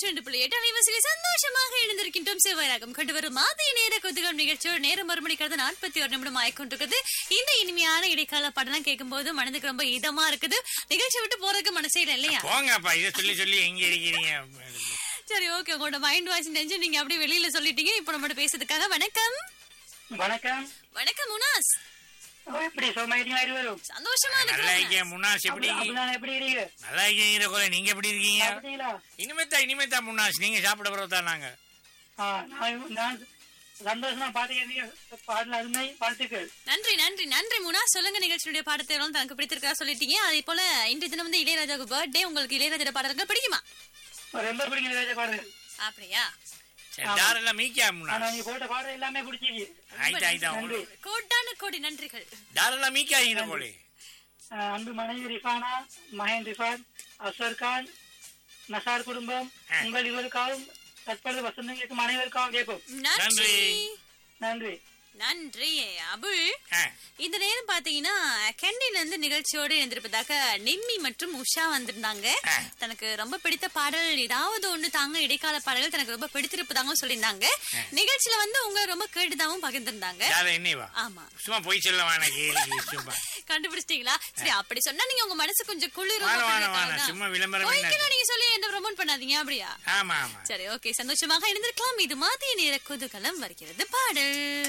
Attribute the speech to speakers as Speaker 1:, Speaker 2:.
Speaker 1: நூற்றி ரெண்டு புள்ளி எட்டு அலைவரிசையில் சந்தோஷமாக எழுந்திருக்கின்றோம் சிவராகம் கொண்டு வரும் மாதிய நேர கொதுகம் நிகழ்ச்சியோட நேரம் ஒரு மணிக்கிறது நாற்பத்தி ஒரு நிமிடம் ஆயிக்கொண்டிருக்குது இந்த இனிமையான இடைக்கால படம் கேட்கும்போது மனதுக்கு ரொம்ப இதமா இருக்குது நிகழ்ச்சி விட்டு போறதுக்கு மனசே இல்லை இல்லையா
Speaker 2: போங்கப்பா இதை சொல்லி சொல்லி எங்க இருக்கிறீங்க
Speaker 1: சரி ஓகே உங்களோட மைண்ட் வாய்ஸ் டென்ஷன் நீங்க அப்படியே வெளியில சொல்லிட்டீங்க இப்போ நம்ம பேசுறதுக்காக வணக்கம்
Speaker 3: வணக்கம்
Speaker 1: வணக்கம் முனாஸ்
Speaker 3: ஓ, எப்படி சோமாயிட்டீங்களா இருவரும்
Speaker 1: சந்தோஷமா
Speaker 2: நல்லா
Speaker 1: இருக்கிறேன்
Speaker 2: இருக்கேன் முன்னாஸ் எப்படி
Speaker 3: அப்படி- அப்படின்னா எப்படி இருக்கீங்க
Speaker 2: நல்லா இருக்கீங்க கோல நீங்க எப்படி இருக்கீங்க
Speaker 3: சாப்பிட்டீங்களா
Speaker 2: இனிமேத்தா இனிமேத்தா முன்னாஸ் நீங்க சாப்பிட பிறகு தான் நாங்க
Speaker 3: ஆ, நான் நான் சந்தோஷமா பாத்துக்கிறீங்க பாடல அருமை வாழ்த்துக்கள்
Speaker 1: நன்றி நன்றி நன்றி முனா சொல்லுங்க நிகழ்ச்சியுடைய பாடத்தை எல்லாம் தனக்கு பிடித்திருக்கா சொல்லிட்டீங்க அதே போல இன்றைய தினம் வந்து இளையராஜாவுக்கு பர்த்டே உங்களுக்கு இளையராஜா பாடல்கள் பிடிக்குமா
Speaker 3: ரொம்ப பிடிக்கும் ராஜா பாடுறது
Speaker 1: அப்படியா
Speaker 2: சரி தாரெல்லாம் மீக்கியா முன்னாஸ்
Speaker 3: ஆனா நீங்க போட்ட பாடம் எல்லாமே பிடிச்சிருக்கு
Speaker 2: ஆயிட்டா ஆயிட்டா
Speaker 3: நன்றி
Speaker 1: கோட்டான கோடி நன்றிகள்
Speaker 2: தாரெல்லாம் மீக்காதீங்க கோழி
Speaker 3: ஆ, அன்பு மனைவி ரிஃபானா மகன் ரிஃபான் அஸ்வர் கான் நசார் குடும்பம் உங்கள் இவருக்காகவும் தற்பொழுது வசந்தம் கேட்கும் அனைவருக்காகவும் கேட்போம்
Speaker 1: நன்றி
Speaker 2: நன்றி.
Speaker 3: நன்றி
Speaker 1: நன்றி அபுல்
Speaker 2: ஆ,
Speaker 1: இந்த நேரம் பாத்தீங்கன்னா கேண்டீன்ல இருந்து நிகழ்ச்சியோடு இருந்திருப்பதாக நிம்மி மற்றும் உஷா வந்திருந்தாங்க
Speaker 2: ஆ.
Speaker 1: தனக்கு ரொம்ப பிடித்த பாடல் ஏதாவது ஒண்ணு தாங்க இடைக்கால பாடல்கள் தனக்கு ரொம்ப பிடித்திருப்பதாகவும் சொல்லியிருந்தாங்க நிகழ்ச்சியில வந்து உங்க ரொம்ப கேட்டுதாவும் பகிர்ந்திருந்தாங்க
Speaker 2: யார என்னவா
Speaker 1: ஆமா
Speaker 2: சும்மா போய் சொல்ல வேணாம் கேள்வி சும்மா
Speaker 1: கண்டுபிடிச்சிட்டீங்களா சரி அப்படி சொன்னா நீங்க உங்க மனசு கொஞ்சம் குளிரும்
Speaker 2: வாண வாண
Speaker 1: அப்படின்றதுக்காக
Speaker 2: வாண
Speaker 1: தான்.
Speaker 2: சும்மா விளம்பரம் என்ன
Speaker 1: ஓகேண்ணா, நீங்க சொல்லி எந்த ப்ரமோட் பண்ணாதீங்க அப்படியா
Speaker 2: ஆமா ஆமா
Speaker 1: சரி ஓகே சந்தோஷமாக இருந்திருக்கலாம் இது மாதிரி நேர குதூகலம் வருகிறது பாடல்